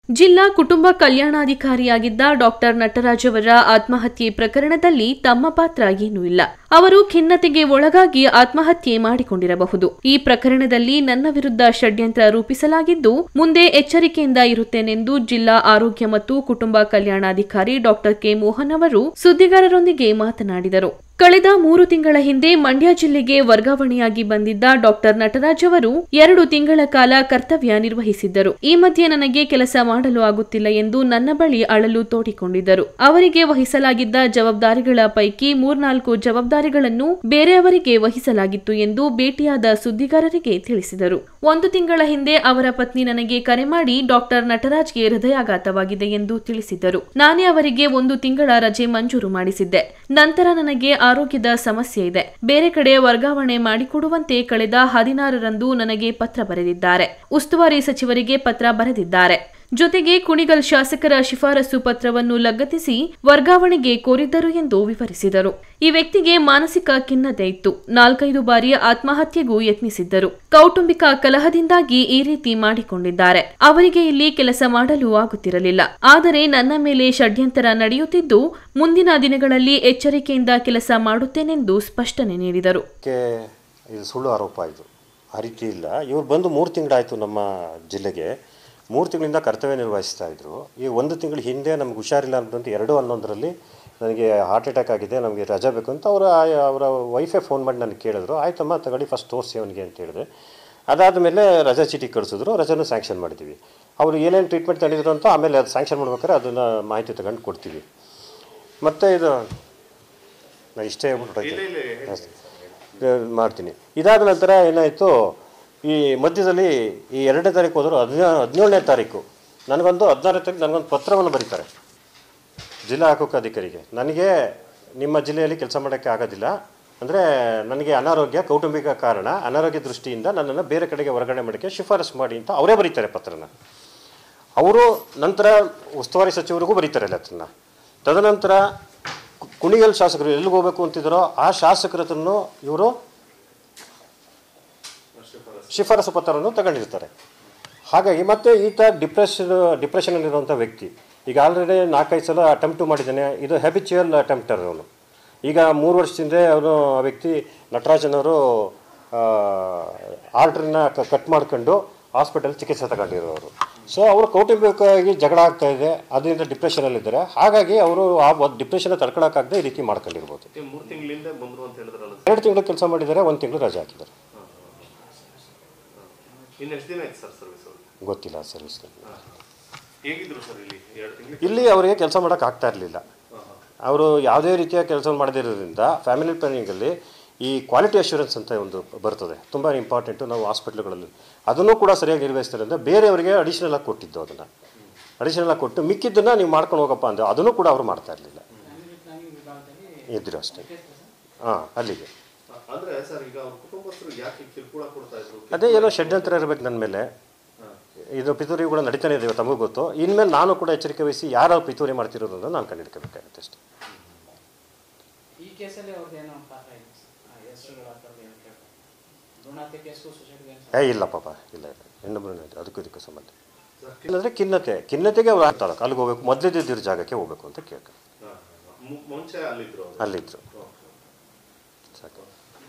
ಜಿಲ್ಲಾ ಕುಟುಂಬ ಕಲ್ಯಾಣಾಧಿಕಾರಿಯಾಗಿದ್ದ ಡಾಕ್ಟರ್ ನಟರಾಜ್ ಅವರ ಆತ್ಮಹತ್ಯೆ ಪ್ರಕರಣದಲ್ಲಿ ತಮ್ಮ ಪಾತ್ರ ಏನೂ ಇಲ್ಲ ಅವರು ಖಿನ್ನತೆಗೆ ಒಳಗಾಗಿ ಆತ್ಮಹತ್ಯೆ ಮಾಡಿಕೊಂಡಿರಬಹುದು ಈ ಪ್ರಕರಣದಲ್ಲಿ ನನ್ನ ವಿರುದ್ಧ ಷಡ್ಯಂತ್ರ ರೂಪಿಸಲಾಗಿದ್ದು ಮುಂದೆ ಎಚ್ಚರಿಕೆಯಿಂದ ಇರುತ್ತೇನೆಂದು ಜಿಲ್ಲಾ ಆರೋಗ್ಯ ಮತ್ತು ಕುಟುಂಬ ಕಲ್ಯಾಣಾಧಿಕಾರಿ ಡಾಕ್ಟರ್ ಕೆ ಮೋಹನ್ ಅವರು ಸುದ್ದಿಗಾರರೊಂದಿಗೆ ಮಾತನಾಡಿದರು ಕಳೆದ ಮೂರು ತಿಂಗಳ ಹಿಂದೆ ಮಂಡ್ಯ ಜಿಲ್ಲೆಗೆ ವರ್ಗಾವಣೆಯಾಗಿ ಬಂದಿದ್ದ ಡಾಕ್ಟರ್ ನಟರಾಜ್ ಅವರು ಎರಡು ತಿಂಗಳ ಕಾಲ ಕರ್ತವ್ಯ ನಿರ್ವಹಿಸಿದ್ದರು ಈ ಮಧ್ಯೆ ನನಗೆ ಕೆಲಸ ಮಾಡಲು ಆಗುತ್ತಿಲ್ಲ ಎಂದು ನನ್ನ ಬಳಿ ಅಳಲು ತೋಡಿಕೊಂಡಿದ್ದರು ಅವರಿಗೆ ವಹಿಸಲಾಗಿದ್ದ ಜವಾಬ್ದಾರಿಗಳ ಪೈಕಿ ಮೂರ್ನಾಲ್ಕು ಜವಾಬ್ದಾರಿಗಳನ್ನು ಬೇರೆಯವರಿಗೆ ವಹಿಸಲಾಗಿತ್ತು ಎಂದು ಭೇಟಿಯಾದ ಸುದ್ದಿಗಾರರಿಗೆ ತಿಳಿಸಿದರು ಒಂದು ತಿಂಗಳ ಹಿಂದೆ ಅವರ ಪತ್ನಿ ನನಗೆ ಕರೆ ಮಾಡಿ ಡಾಕ್ಟರ್ ನಟರಾಜ್ಗೆ ಹೃದಯಾಘಾತವಾಗಿದೆ ಎಂದು ತಿಳಿಸಿದ್ದರು ನಾನೇ ಅವರಿಗೆ ಒಂದು ತಿಂಗಳ ರಜೆ ಮಂಜೂರು ಮಾಡಿಸಿದ್ದೆ ನಂತರ ನನಗೆ ಆರೋಗ್ಯದ ಸಮಸ್ಯೆ ಇದೆ ಬೇರೆ ಕಡೆ ವರ್ಗಾವಣೆ ಮಾಡಿಕೊಡುವಂತೆ ಕಳೆದ ಹದಿನಾರರಂದು ನನಗೆ ಪತ್ರ ಬರೆದಿದ್ದಾರೆ ಉಸ್ತುವಾರಿ ಸಚಿವರಿಗೆ ಪತ್ರ ಬರೆದಿದ್ದಾರೆ ಜೊತೆಗೆ ಕುಣಿಗಲ್ ಶಾಸಕರ ಶಿಫಾರಸು ಪತ್ರವನ್ನು ಲಗತ್ತಿಸಿ ವರ್ಗಾವಣೆಗೆ ಕೋರಿದ್ದರು ಎಂದು ವಿವರಿಸಿದರು ಈ ವ್ಯಕ್ತಿಗೆ ಮಾನಸಿಕ ಖಿನ್ನತೆ ಇತ್ತು ನಾಲ್ಕೈದು ಬಾರಿ ಆತ್ಮಹತ್ಯೆಗೂ ಯತ್ನಿಸಿದ್ದರು ಕೌಟುಂಬಿಕ ಕಲಹದಿಂದಾಗಿ ಈ ರೀತಿ ಮಾಡಿಕೊಂಡಿದ್ದಾರೆ ಅವರಿಗೆ ಇಲ್ಲಿ ಕೆಲಸ ಮಾಡಲು ಆಗುತ್ತಿರಲಿಲ್ಲ ಆದರೆ ನನ್ನ ಮೇಲೆ ಷಡ್ಯಂತರ ನಡೆಯುತ್ತಿದ್ದು ಮುಂದಿನ ದಿನಗಳಲ್ಲಿ ಎಚ್ಚರಿಕೆಯಿಂದ ಕೆಲಸ ಮಾಡುತ್ತೇನೆಂದು ಸ್ಪಷ್ಟನೆ ನೀಡಿದರು ಕ್ಕೆ ಇದು ಸುಳ್ಳು ಆರೋಪ ಇದು ಆ ರೀತಿ ಇಲ್ಲ ಇವ್ರು ಬಂದು ಮೂರು ತಿಂಗಳಾಯಿತು ನಮ್ಮ ಜಿಲ್ಲೆಗೆ ಮೂರು ತಿಂಗಳಿಂದ ಕರ್ತವ್ಯ ನಿರ್ವಹಿಸ್ತಾ ಇದ್ರು ಈ ಒಂದು ತಿಂಗಳ ಹಿಂದೆ ನಮ್ಗೆ ಹುಷಾರಿಲ್ಲ ಅಂತಂತ ಎರಡು ಹನ್ನೊಂದರಲ್ಲಿ ನನಗೆ ಹಾರ್ಟ್ ಅಟ್ಯಾಕ್ ಆಗಿದೆ ನಮಗೆ ರಜಾ ಬೇಕು ಅಂತ ಅವರ ಅವರ ವೈಫೇ ಫೋನ್ ಮಾಡಿ ನನಗೆ ಕೇಳಿದ್ರು ಆಯ್ತಮ್ಮ ತಗೊಳ್ಳಿ ಫಸ್ಟ್ ತೋರಿಸಿ ಅವನಿಗೆ ಅಂತ ಹೇಳಿದೆ ಅದಾದಮೇಲೆ ರಜಾ ಚೀಟಿ ಕಳಿಸಿದ್ರು ರಜಾನು ಸ್ಯಾಂಕ್ಷನ್ ಮಾಡಿದ್ದೀವಿ ಅವರು ಏನೇನು ಟ್ರೀಟ್ಮೆಂಟ್ ತಗೊಂಡಿದ್ರು ಅಂತ ಆಮೇಲೆ ಅದು ಸ್ಯಾಂಕ್ಷನ್ ಮಾಡ್ಬೇಕಾದ್ರೆ ಅದನ್ನು ಮಾಹಿತಿ ತಗೊಂಡು ಕೊಡ್ತೀವಿ ಮತ್ತು ಇದು ನಾನು ಇಷ್ಟೇ ಹೇಳ್ಬಿಟ್ಟು ಮಾಡ್ತೀನಿ ಇದಾದ ನಂತರ ಏನಾಯಿತು ಈ ಮಧ್ಯದಲ್ಲಿ ಈ ಎರಡನೇ ತಾರೀಕು ಹೋದರು ಹದಿನ ಹದಿನೇಳನೇ ತಾರೀಕು ನನಗೊಂದು ಹದಿನಾರನೇ ತಾರೀಕು ನನಗೊಂದು ಪತ್ರವನ್ನು ಬರೀತಾರೆ ಜಿಲ್ಲಾ ಹಕ್ಕುಕ್ಕ ಅಧಿಕಾರಿಗೆ ನನಗೆ ನಿಮ್ಮ ಜಿಲ್ಲೆಯಲ್ಲಿ ಕೆಲಸ ಮಾಡೋಕ್ಕೆ ಆಗೋದಿಲ್ಲ ಅಂದರೆ ನನಗೆ ಅನಾರೋಗ್ಯ ಕೌಟುಂಬಿಕ ಕಾರಣ ಅನಾರೋಗ್ಯ ದೃಷ್ಟಿಯಿಂದ ನನ್ನನ್ನು ಬೇರೆ ಕಡೆಗೆ ಹೊರಗಡೆ ಮಾಡೋಕ್ಕೆ ಶಿಫಾರಸು ಮಾಡಿ ಅಂತ ಅವರೇ ಬರೀತಾರೆ ಪತ್ರನ ಅವರು ನಂತರ ಉಸ್ತುವಾರಿ ಸಚಿವರಿಗೂ ಬರೀತಾರೆ ಲೆತ್ರನ ತದನಂತರ ಕು- ಕುಣಿಗಲ್ ಶಾಸಕರು ಎಲ್ಲಿಗೆ ಹೋಗಬೇಕು ಅಂತಿದ್ದಾರೋ ಆ ಶಾಸಕರ ಹತ್ರನೂ ಇವರು ಶಿಫಾರಸು ಪತ್ರವನ್ನು ತಗೊಂಡಿರ್ತಾರೆ ಹಾಗಾಗಿ ಮತ್ತೆ ಈತ ಡಿಪ್ರೆಷನ್ ಡಿಪ್ರೆಷನಲ್ಲಿರುವಂಥ ವ್ಯಕ್ತಿ ಈಗ ಆಲ್ರೆಡಿ ನಾಲ್ಕೈದು ಸಲ ಅಟೆಂಪ್ಟು ಮಾಡಿದ್ದಾನೆ ಇದು ಹ್ಯಾಬಿಚುವಲ್ ಅಟೆಂಪ್ಟರ್ ಅವನು ಈಗ ಮೂರು ವರ್ಷದಿಂದ ಅವನು ಆ ವ್ಯಕ್ತಿ ನಟರಾಜನವರು ಆರ್ಡ್ರನ್ನ ಕಟ್ ಮಾಡ್ಕೊಂಡು ಹಾಸ್ಪಿಟಲ್ ಚಿಕಿತ್ಸೆ ತಗೊಂಡಿರೋರು ಸೊ ಅವರು ಕೌಟುಂಬಿಕವಾಗಿ ಜಗಳ ಆಗ್ತಾ ಇದೆ ಅದರಿಂದ ಡಿಪ್ರೆಷನಲ್ಲಿದ್ದಾರೆ ಹಾಗಾಗಿ ಅವರು ಆ ಡಿಪ್ರೆಷನ್ ತಡ್ಕೊಳಕ್ಕಾಗದೆ ಈ ರೀತಿ ಮಾಡ್ಕೊಂಡಿರ್ಬೋದು ಮೂರು ತಿಂಗಳಿಂದ ಬಂದ್ರು ಅಂತ ಹೇಳಿದ್ರಲ್ಲ ಎರಡು ತಿಂಗಳು ಕೆಲಸ ಮಾಡಿದ್ದಾರೆ ಒಂದು ತಿಂಗಳು ರಜೆ ಹಾಕಿದ್ದಾರೆ ಇನ್ನು ಎಷ್ಟು ದಿನ ಆಯ್ತು ಸರ್ ಸರ್ವಿಸ್ ಅವ್ರಿಗೆ ಗೊತ್ತಿಲ್ಲ ಸರ್ವಿಸ್ ಹೇಗಿದ್ರು ಸರ್ ಇಲ್ಲಿ ಎರಡು ತಿಂಗಳು ಇಲ್ಲಿ ಅವರಿಗೆ ಕೆಲಸ ಮಾಡೋಕೆ ಆಗ್ತಾ ಇರಲಿಲ್ಲ ಅವರು ಯಾವುದೇ ರೀತಿಯ ಕೆಲಸ ಮಾಡದಿರೋದ್ರಿಂದ ಫ್ಯಾಮಿಲಿ ಪ್ಲಾನಿಂಗಲ್ಲಿ ಈ ಕ್ವಾಲಿಟಿ ಅಶ್ಯೂರೆನ್ಸ್ ಅಂತ ಒಂದು ಬರ್ತದೆ ತುಂಬ ಇಂಪಾರ್ಟೆಂಟು ನಾವು ಹಾಸ್ಪಿಟ್ಲ್ಗಳಲ್ಲಿ ಅದನ್ನು ಕೂಡ ಸರಿಯಾಗಿ ನಿರ್ವಹಿಸ್ತಾರೆ ಅಂದರೆ ಬೇರೆಯವರಿಗೆ ಅಡಿಷನಲ್ ಆಗಿ ಕೊಟ್ಟಿದ್ದು ಅದನ್ನು ಅಡಿಷನಲ್ ಆಗಿ ಕೊಟ್ಟು ಮಿಕ್ಕಿದ್ದನ್ನು ನೀವು ಮಾಡ್ಕೊಂಡು ಹೋಗಪ್ಪ ಅಂದರೆ ಅದನ್ನು ಕೂಡ ಅವರು ಮಾಡ್ತಾ ಇರಲಿಲ್ಲ ಇದ್ರು ಅಷ್ಟೇ ಹಾಂ ಅಲ್ಲಿಗೆ ಅಂದ್ರೆ ಸರ್ ಈಗ ಅವ್ರ ಕುಟುಂಬಸ್ಥರು ಯಾಕೆ ಕಿರುಕುಳ ಕೊಡ್ತಾ ಇದ್ರು ಅದೇ ಏನೋ ಷಡ್ಯಂತ್ರ ಇರಬೇಕು ನನ್ನ ಮೇಲೆ ಇದು ಪಿತೂರಿ ಕೂಡ ನಡೀತಾನೆ ಇದೆ ತಮಗೂ ಗೊತ್ತು ಇನ್ಮೇಲೆ ನಾನು ಕೂಡ ಎಚ್ಚರಿಕೆ ವಹಿಸಿ ಯಾರು ಪಿತೂರಿ ಮಾಡ್ತಿರೋದು ಅಂತ ನಾನು ಕಂಡುಹಿಡ್ಕೋಬೇಕಾಗುತ್ತೆ ಅಷ್ಟೇ ಈ ಕೇಸಲ್ಲಿ ಅವ್ರದ್ದು ಏನೋ ಪಾತ್ರ ಇದೆ ಹೆಸರುಗಳ ಆ ಥರದ್ದು ಏನು ಕೇಳ್ತಾರೆ ಭ್ರೂಣಹತ್ಯೆ ಕೇಸ್ಗೂ ಸೊಸೈಟಿಗೆ ಏನು ಏ ಇಲ್ಲ ಪಾಪ ಇಲ್ಲ ಇಲ್ಲ ಹೆಣ್ಣು ಭ್ರೂಣ ಇದೆ, ಅದಕ್ಕೂ ಇದಕ್ಕೂ ಸಂಬಂಧ ಇಲ್ಲಂದ್ರೆ ಖಿನ್ನತೆ ಖಿನ್ನತೆಗೆ ಅವ್ರು ಆಗ್ತಾಳೆ ಅಲ್ಲಿಗೆ ಹೋಗ್ಬೇಕು ಮೊದಲಿದ್ದಿದ್ದ ಜಾಗಕ್ಕೆ ಹೋಗ್ಬೇಕು ಅಂತ ಕೇಳ್ಕ ಮುಂಚೆ ಅಲ್ಲಿದ್ರು ಅವ್ರು. ಅಲ್ಲಿದ್ರು Okay. ಸಾಕು